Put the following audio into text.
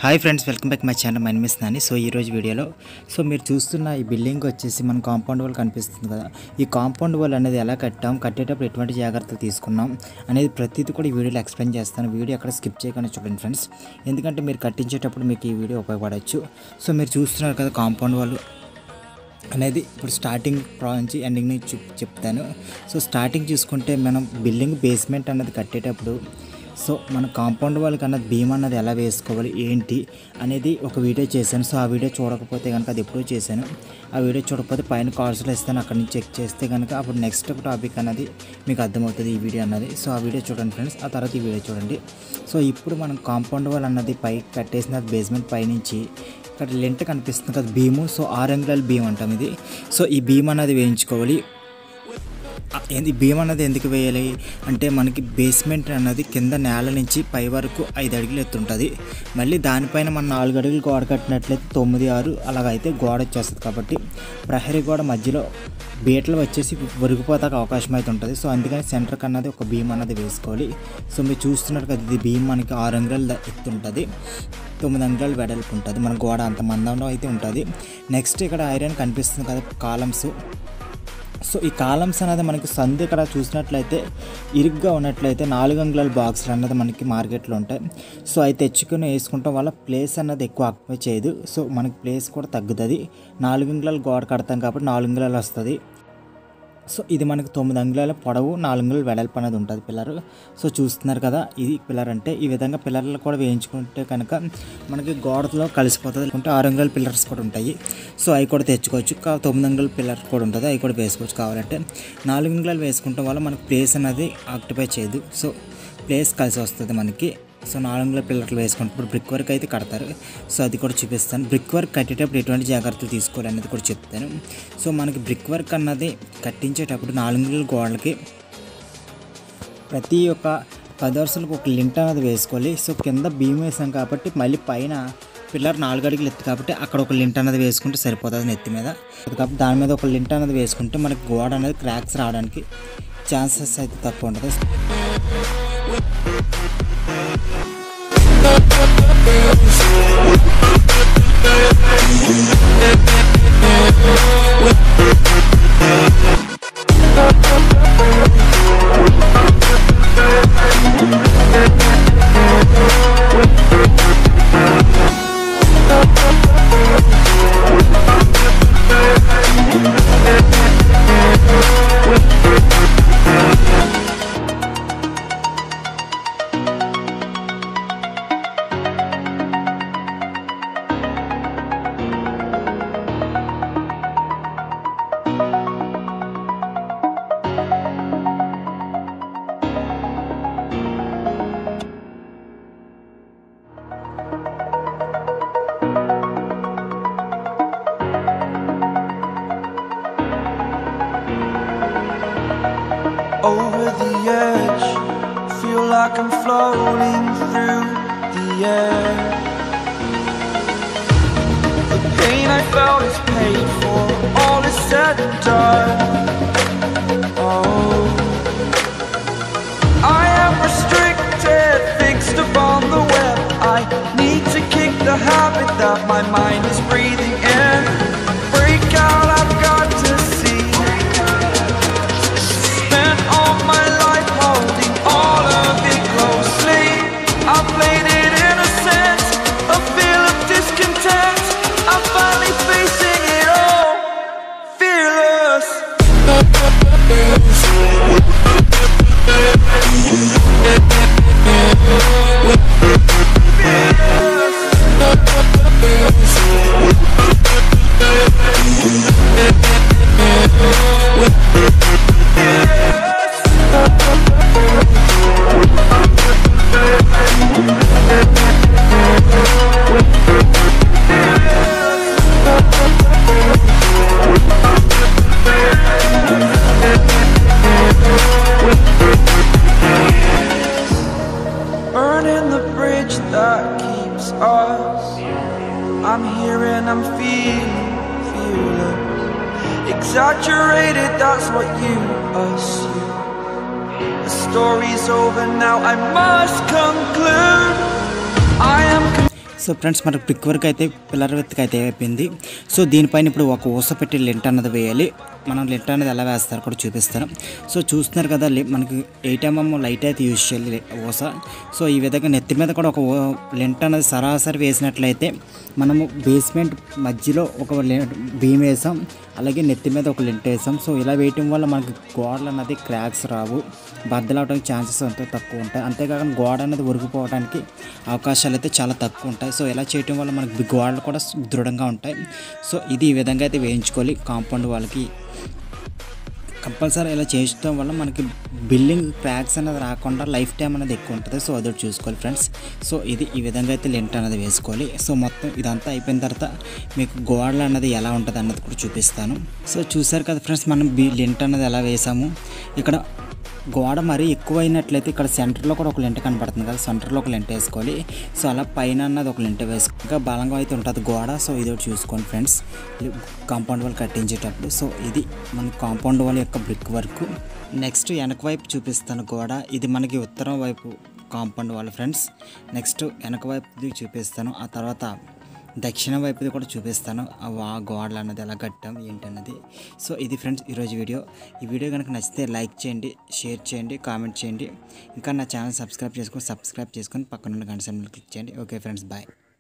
Hi friends welcome back my channel my miss Nani so ఈరోజు వీడియోలో so మీరు చూస్తున్న ఈ బిల్డింగ్ వచ్చేసి మన కాంపౌండ్ వాల్ కనిపిస్తుంది కదా ఈ కాంపౌండ్ వాల్ అనేది ఎలా కట్టాం కట్టేటప్పుడు ఎటువంటి జాగ్రత్తలు తీసుకున్నాం అనేది ప్రతిదీ కూడా ఈ వీడియోలో ఎక్స్ప్లెయిన్ చేస్తాను వీడియో అక్కడ స్కిప్ చేయకుండా చూడండి ఫ్రెండ్స్ ఎందుకంటే మీరు కట్టించేటప్పుడు మీకు ఈ వీడియో ఉపయోగపడవచ్చు సో మీరు చూస్తున్నారు కదా కాంపౌండ్ వాల్ అనేది ఇప్పుడు స్టార్టింగ్ ప్రా నుంచి ఎండింగ్ నుంచి చెప్ చెప్తాను సో స్టార్టింగ్ చూసుకుంటే మనం బిల్డింగ్ బేస్మెంట్ అన్నది కట్టేటప్పుడు సో మన కాంపౌండ్ వాళ్ళకి అన్నది భీమ్ అన్నది ఎలా వేసుకోవాలి ఏంటి అనేది ఒక వీడియో చేశాను సో ఆ వీడియో చూడకపోతే కనుక అది ఎప్పుడూ చేశాను ఆ వీడియో చూడకపోతే పైన కార్డ్స్లో ఇస్తాను అక్కడ నుంచి చెక్ చేస్తే కనుక అప్పుడు నెక్స్ట్ టాపిక్ అన్నది మీకు అర్థమవుతుంది ఈ వీడియో అన్నది సో ఆ వీడియో చూడండి ఫ్రెండ్స్ ఆ తర్వాత ఈ వీడియో చూడండి సో ఇప్పుడు మనం కాంపౌండ్ వాల్ అన్నది పై కట్టేసిన బేస్మెంట్ పైనుంచి ఇక్కడ లెంట్ కనిపిస్తుంది కదా భీము సో ఆరు అంగుళాల భీమ్ అంటాం ఇది సో ఈ భీమ్ అనేది వేయించుకోవాలి ఆ, ఏంది భీమ్ అన్నది ఎందుకు వేయాలి అంటే మనకి బేస్మెంట్ అన్నది కింద నేల నుంచి పై వరకు ఐదు అడుగులు ఎత్తుంటుంది మళ్ళీ దానిపైన మనం నాలుగు అడుగులు గోడ కట్టినట్లయితే తొమ్మిది ఆరు అలాగైతే గోడ వచ్చేస్తుంది కాబట్టి ప్రహరీ గోడ మధ్యలో బీటలు వచ్చేసి ఒరిగిపోతాక అవకాశం అయితే ఉంటుంది సో అందుకని సెంటర్ అన్నది ఒక భీమ్ అన్నది వేసుకోవాలి సో మీరు చూస్తున్నారు కదా ఇది భీమ్ మనకి ఆరు అంగుళాలు ద- ఎత్తు ఉంటుంది తొమ్మిది అంగుళాలు వెడల్పు ఉంటుంది మన గోడ అంత మందంలో అయితే ఉంటుంది నెక్స్ట్ ఇక్కడ ఐరన్ కనిపిస్తుంది కదా కాలమ్స్ సో ఈ కాలమ్స్ అనేది మనకి సందు ఇక్కడ చూసినట్లయితే ఇరుగ్గా ఉన్నట్లయితే నాలుగు అంగుళాల బాక్సులు అన్నది మనకి మార్కెట్లో ఉంటాయి సో అవి తెచ్చుకొని వేసుకుంటాం వల్ల ప్లేస్ అన్నది ఎక్కువ ఆక్యుపై చేయదు సో మనకి ప్లేస్ కూడా తగ్గుతుంది నాలుగు అంగుళాలు గోడ కడతాం కాబట్టి నాలుగు అంగుళాలు వస్తుంది సో ఇది మనకి తొమ్మిది అంగుళాల పొడవు నాలుగు అంగుళాల వెడల్పు అనేది ఉంటుంది పిల్లర్ సో చూస్తున్నారు కదా ఇది పిల్లర్ అంటే ఈ విధంగా పిల్లర్లు కూడా వేయించుకుంటే కనుక మనకి గోడలో కలిసిపోతుంది లేకుంటే ఆరు అంగుళాల పిల్లర్స్ కూడా ఉంటాయి సో అవి కూడా తెచ్చుకోవచ్చు కా- తొమ్మిది అంగుళాల పిల్లర్ కూడా ఉంటుంది అవి కూడా వేసుకోవచ్చు కావాలంటే నాలుగు అంగుళాలు వేసుకుంటాం వల్ల మనకి ప్లేస్ అనేది ఆక్యుపై చేయదు సో ప్లేస్ కలిసి వస్తుంది మనకి సో నాలుగులో పిల్లర్లు వేసుకుంటే ఇప్పుడు బ్రిక్ వర్క్ అయితే కడతారు సో అది కూడా చూపిస్తాను బ్రిక్ వర్క్ కట్టేటప్పుడు ఎటువంటి జాగ్రత్తలు తీసుకోవాలి అనేది కూడా చెప్తాను సో మనకి బ్రిక్ వర్క్ అన్నది కట్టించేటప్పుడు నాలుగు గోడలకి ప్రతి ఒక్క పది వరుసలకు ఒక లింట్ అనేది వేసుకోవాలి సో కింద భీమ్ వేసాం కాబట్టి మళ్ళీ పైన పిల్లర్ నాలుగు అడుగులు ఎత్తు కాబట్టి అక్కడ ఒక లింట్ అనేది వేసుకుంటే సరిపోతుంది నెత్తి మీద కాబట్టి దాని మీద ఒక లింట్ అనేది వేసుకుంటే మనకి గోడ అనేది క్రాక్స్ రావడానికి ఛాన్సెస్ అయితే తక్కువ ఉంటుంది over the edge. Feel like I'm floating through the air. The pain I felt is paid for, all is said and done. Oh, I am restricted, fixed upon the web. I need to kick the habit that my mind is breathing in. Break out, I've got to see. Spent all my life holding all of it closely. I played it innocent, a feel of discontent. I'm finally facing it all, fearless. Burning the bridge that keeps us. I'm here and I'm feeling fearless. Exaggerated, that's what you assume. The story's over now, I must conclude. I am. Con- so friends మనకు brick work అయితే pillar వెత్తికి అయితే అయిపోయింది so దీనిపైన ఇప్పుడు ఒక ఊస పెట్టి Lent అన్నది వేయాలి మనం లెంట్ అనేది ఎలా వేస్తారు కూడా చూపిస్తాను సో చూస్తున్నారు కదా లె- మనకి ఎయిట్ ఎంఎం లైట్ అయితే యూజ్ చేయాలి లె- ఊస సో ఈ విధంగా నెత్తి మీద కూడా ఒక ఓ- లెంట్ అనేది సరాసరి వేసినట్లయితే మనము బేస్మెంట్ మధ్యలో ఒక లె- బీమ్ వేసాం అలాగే నెత్తి మీద ఒక లెంట్ వేసాం సో ఇలా వేయటం వల్ల మనకి గోడలు అన్నది క్రాక్స్ రావు బద్దలు అవడానికి ఛాన్సెస్ ఎంతో తక్కువ ఉంటాయి అంతేకాకుండా గోడ అనేది ఉరిగిపోవడానికి అవకాశాలు అయితే చాలా తక్కువ ఉంటాయి సో ఇలా చేయటం వల్ల మనకి గోడలు కూడా దృఢంగా ఉంటాయి సో ఇది ఈ విధంగా అయితే వేయించుకోవాలి కాంపౌండ్ వాళ్ళకి కంపల్సరీ ఇలా చేయడం వల్ల మనకి బిల్డింగ్ క్రాక్స్ అనేది రాకుండా లైఫ్ టైం అనేది ఎక్కువ ఉంటుంది సో అదొకటి చూసుకోవాలి ఫ్రెండ్స్ సో ఇది ఈ విధంగా అయితే లెంట్ అనేది వేసుకోవాలి సో మొత్తం ఇదంతా అయిపోయిన తర్వాత మీకు గోడలు అన్నది ఎలా ఉంటుంది అన్నది కూడా చూపిస్తాను సో చూసారు కదా ఫ్రెండ్స్ మనం బి లెంట్ అనేది ఎలా వేసాము ఇక్కడ గోడ మరీ ఎక్కువైనట్లయితే ఇక్కడ సెంటర్లో కూడా ఒక లెంట కనపడుతుంది కదా సెంటర్లో ఒక లెంట వేసుకోవాలి సో అలా పైన అన్నది ఒక లెంట వేసుకో ఇంకా బలంగా అయితే ఉంటుంది గోడ సో ఇది ఒకటి చూసుకోండి ఫ్రెండ్స్ కాంపౌండ్ వాల్ కట్టించేటప్పుడు సో ఇది మన కాంపౌండ్ వాల్ యొక్క బ్రిక్ వర్క్ నెక్స్ట్ వెనక వైపు చూపిస్తాను గోడ ఇది మనకి ఉత్తరం వైపు కాంపౌండ్ వాల్ ఫ్రెండ్స్ నెక్స్ట్ వెనక వైపుది చూపిస్తాను ఆ తర్వాత దక్షిణ వైపుది కూడా చూపిస్తాను ఆ వా గోడలు అన్నది ఎలా కట్టాం ఏంటన్నది సో ఇది ఫ్రెండ్స్ ఈరోజు వీడియో ఈ వీడియో కనుక నచ్చితే లైక్ చేయండి షేర్ చేయండి కామెంట్ చేయండి ఇంకా నా ఛానల్ సబ్స్క్రైబ్ చేసుకొని సబ్స్క్రైబ్ చేసుకొని పక్కన ఉన్న గంట సింబల్ క్లిక్ చేయండి ఓకే ఫ్రెండ్స్ బాయ్